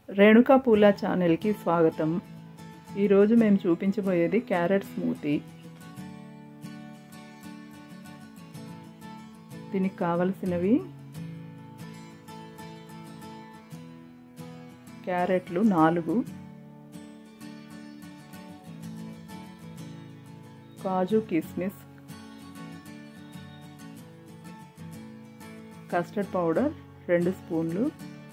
రేణుకా పూల ఛానల్కి స్వాగతం ఈరోజు మేము చూపించబోయేది క్యారెట్ స్మూతీ దీనికి కావలసినవి క్యారెట్లు నాలుగు కాజు కిస్మిస్ కస్టర్డ్ పౌడర్ రెండు స్పూన్లు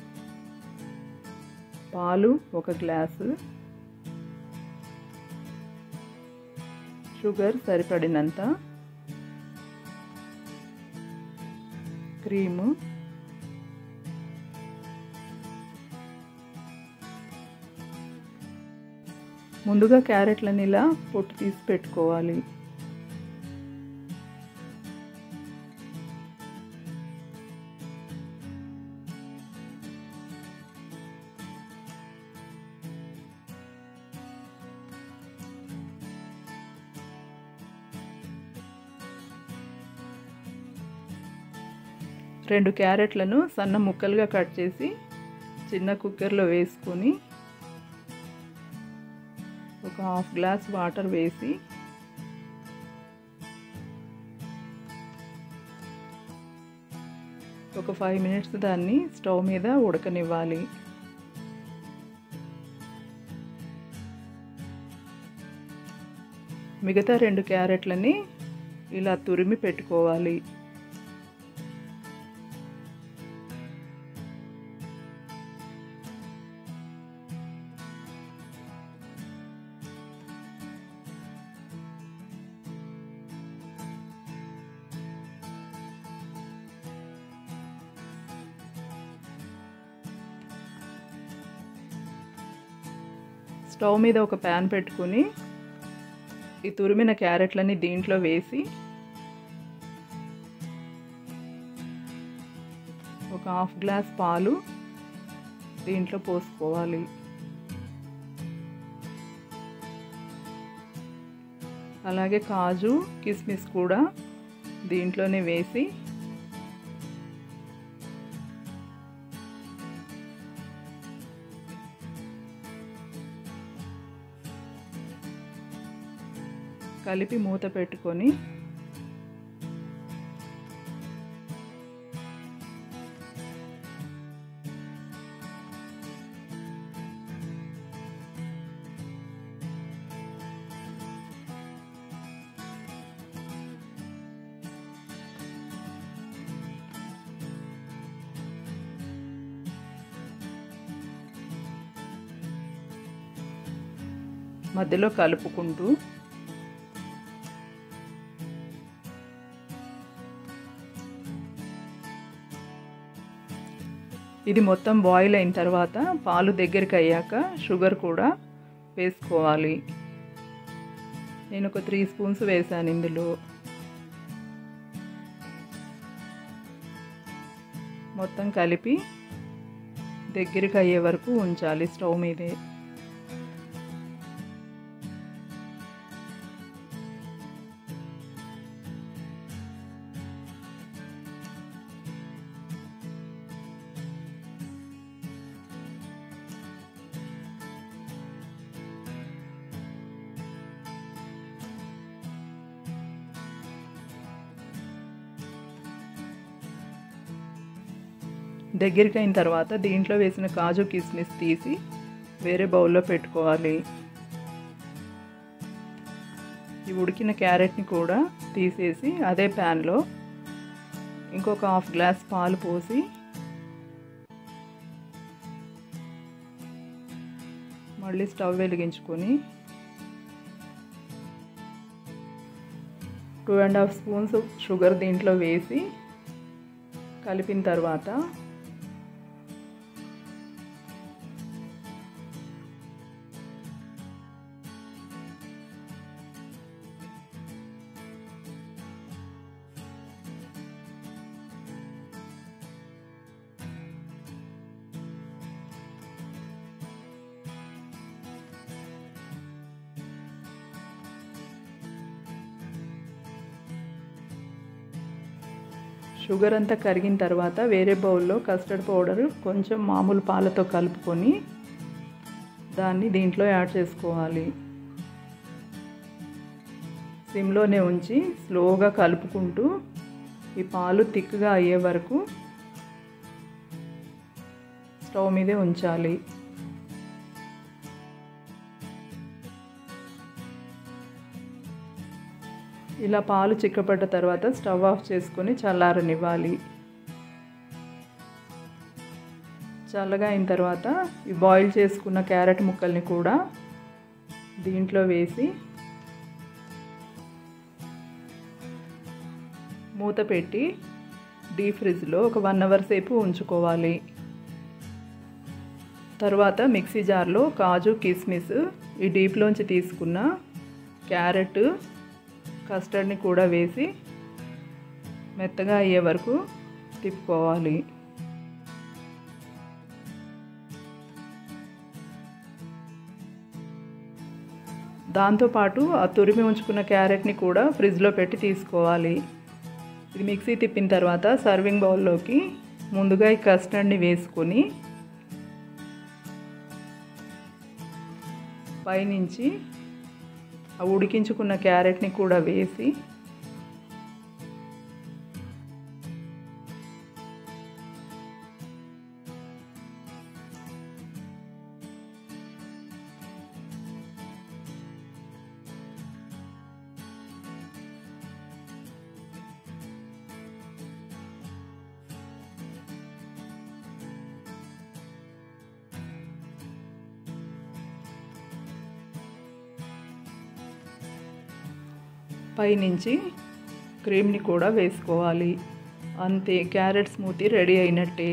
పాలు ఒక గ్లాసు షుగర్ సరిపడినంత క్రీము ముందుగా క్యారెట్లను ఇలా పొట్టు తీసి పెట్టుకోవాలి రెండు క్యారెట్లను సన్న ముక్కలుగా కట్ చేసి చిన్న కుక్కర్లో వేసుకొని ఒక హాఫ్ గ్లాస్ వాటర్ వేసి ఒక ఫైవ్ మినిట్స్ దాన్ని స్టవ్ మీద ఉడకనివ్వాలి మిగతా రెండు క్యారెట్లని ఇలా తురిమి పెట్టుకోవాలి స్టవ్ మీద ఒక ప్యాన్ పెట్టుకుని ఈ తురిమిన క్యారెట్లని దీంట్లో వేసి ఒక హాఫ్ గ్లాస్ పాలు దీంట్లో పోసుకోవాలి అలాగే కాజు కిస్మిస్ కూడా దీంట్లోనే వేసి కలిపి మూత పెట్టుకొని మధ్యలో కలుపుకుంటూ ఇది మొత్తం బాయిల్ అయిన తర్వాత పాలు దగ్గరికి అయ్యాక షుగర్ కూడా వేసుకోవాలి నేను ఒక త్రీ స్పూన్స్ వేసాను ఇందులో మొత్తం కలిపి దగ్గరికి అయ్యే వరకు ఉంచాలి స్టవ్ మీదే దగ్గరికి అయిన తర్వాత దీంట్లో వేసిన కాజు కిస్మిస్ తీసి వేరే బౌల్లో పెట్టుకోవాలి ఈ ఉడికిన క్యారెట్ని కూడా తీసేసి అదే ప్యాన్లో ఇంకొక హాఫ్ గ్లాస్ పాలు పోసి మళ్ళీ స్టవ్ వెలిగించుకొని two and half spoons sugar దీంట్లో వేసి కలిపిన తర్వాత షుగర్ అంతా కరిగిన తర్వాత వేరే బౌల్లో కస్టర్డ్ పౌడర్ కొంచెం మామూలు పాలతో కలుపుకొని దాన్ని దీంట్లో యాడ్ చేసుకోవాలి సిమ్లోనే ఉంచి స్లోగా కలుపుకుంటూ ఈ పాలు థిక్గా అయ్యే వరకు స్టవ్ మీదే ఉంచాలి ఇలా పాలు చిక్కపడ్డ తర్వాత స్టవ్ ఆఫ్ చేసుకొని చల్లారనివ్వాలి చల్లగా అయిన తర్వాత ఈ బాయిల్ చేసుకున్న క్యారెట్ ముక్కల్ని కూడా దీంట్లో వేసి మూత పెట్టి డీప్ ఫ్రిడ్జ్లో ఒక వన్ అవర్ సేపు ఉంచుకోవాలి తర్వాత మిక్సీ జార్లో కాజు కిస్మిస్ ఈ డీప్లోంచి తీసుకున్న క్యారెట్ కస్టర్డ్ని కూడా వేసి మెత్తగా అయ్యే వరకు తిప్పుకోవాలి దాంతోపాటు ఆ తురిమి ఉంచుకున్న క్యారెట్ని కూడా ఫ్రిడ్జ్లో పెట్టి తీసుకోవాలి ఇది మిక్సీ తిప్పిన తర్వాత సర్వింగ్ బౌల్లోకి ముందుగా ఈ కస్టర్డ్ని వేసుకొని పైనుంచి ఆ ఉడికించుకున్న క్యారెట్ని కూడా వేసి పైనుంచి క్రీమ్ని కూడా వేసుకోవాలి అంతే క్యారెట్ స్మూతీ రెడీ అయినట్టే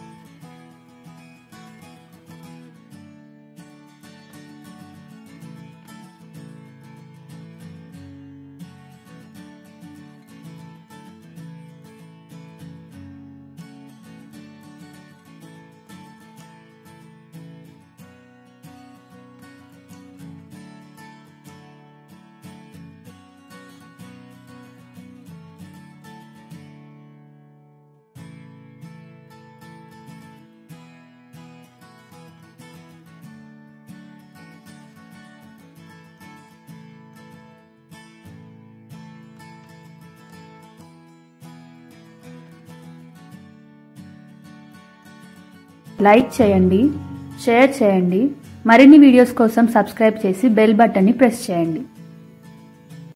లైక్ చేయండి షేర్ చేయండి మరిన్ని వీడియోస్ కోసం సబ్స్క్రైబ్ చేసి బెల్ బటన్ని ప్రెస్ చేయండి